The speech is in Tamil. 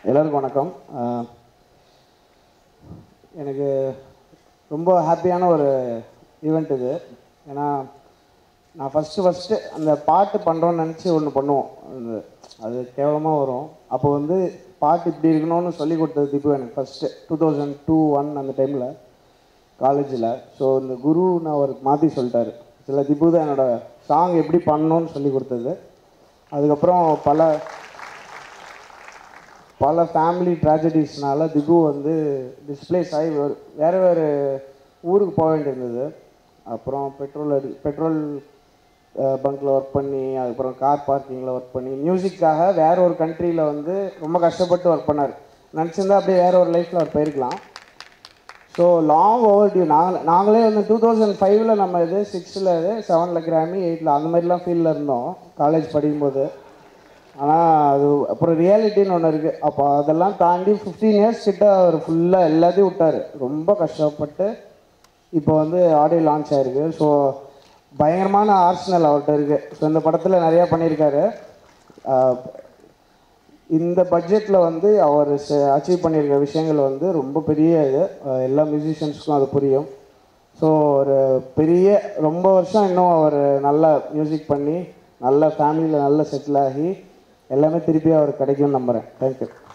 எல்லாருக்கும் வணக்கம் அஹ், எனக்கு ரொம்ப ஹாப்பியான ஒரு ஈவெண்ட் இது ஏன்னா நான் ஃபஸ்ட்டு ஃபஸ்ட்டு அந்த பாட்டு பண்ணுறோன்னு நினச்சி ஒன்று பண்ணுவோம் அது அது கேவலமாக வரும் அப்போ வந்து பாட்டு இப்படி இருக்கணும்னு சொல்லி கொடுத்தது திப்பு எனக்கு first two thousand two one அந்த டைமில் காலேஜில் ஸோ இந்த குரு நான் அவர் மாற்றி சொல்லிட்டாரு சில திப்பு தான் என்னோட சாங் எப்படி பண்ணணும்னு சொல்லி கொடுத்தது அதுக்கப்புறம் பல பல ஃபேமிலி ட்ராஜடிஸ்னால திகு வந்து டிஸ்பிளேஸ் ஆகி வேறு- வேறு வேறு ஊருக்கு போக வேண்டியிருந்தது அப்புறம் பெட்ரோல் அடி பெட்ரோல் பங்க்கில் ஒர்க் பண்ணி அதுக்கப்புறம் கார் பார்க்கிங்கில் ஒர்க் பண்ணி மியூசிக்காக வேற ஒரு கண்ட்ரியில் வந்து ரொம்ப கஷ்டப்பட்டு ஒர்க் பண்ணார் நினச்சிருந்தா அப்படியே வேற ஒரு லைஃப்பில் அவர் போயிருக்கலாம் ஸோ லாங் ஓவர் டியூ நாங்கள் நாங்களே வந்து டூ தௌசண்ட் ஃபைவ்ல நம்ம இது சிக்ஸில் இது செவனில் கிராமி எயிட்டில் அந்த மாதிரிலாம் ஃபீல்டில் இருந்தோம் காலேஜ் படிக்கும்போது ஆனால் அது அப்புறம் ரியாலிட்டின்னு ஒன்று இருக்குது அப்போ அதெல்லாம் தாண்டி ஃபிஃப்டீன் இயர்ஸ் கிட்ட அவர் ஃபுல்லாக எல்லாத்தையும் விட்டார் ரொம்ப கஷ்டப்பட்டு இப்போ வந்து ஆடியோ லான்ச் ஆயிருக்கு ஸோ பயங்கரமான ஆர்சனல் அவர்கிட்ட இருக்குது ஸோ இந்த படத்தில் நிறையா பண்ணியிருக்காரு ஆஹ் இந்த பட்ஜெட்டில் வந்து அவர் அச்சீவ் பண்ணியிருக்க விஷயங்கள் வந்து ரொம்ப பெரிய இது அஹ் எல்லா மியூசிஷியன்ஸ்க்கும் அது புரியும் ஸோ ஒரு பெரிய ரொம்ப வருஷம் இன்னும் அவர் நல்ல மியூசிக் பண்ணி நல்ல ஃபேமிலியில் நல்ல செட்டில் ஆகி எல்லாமே திருப்பி அவர் கிடைக்கும்னு நம்புகிறேன் தேங்க்யூ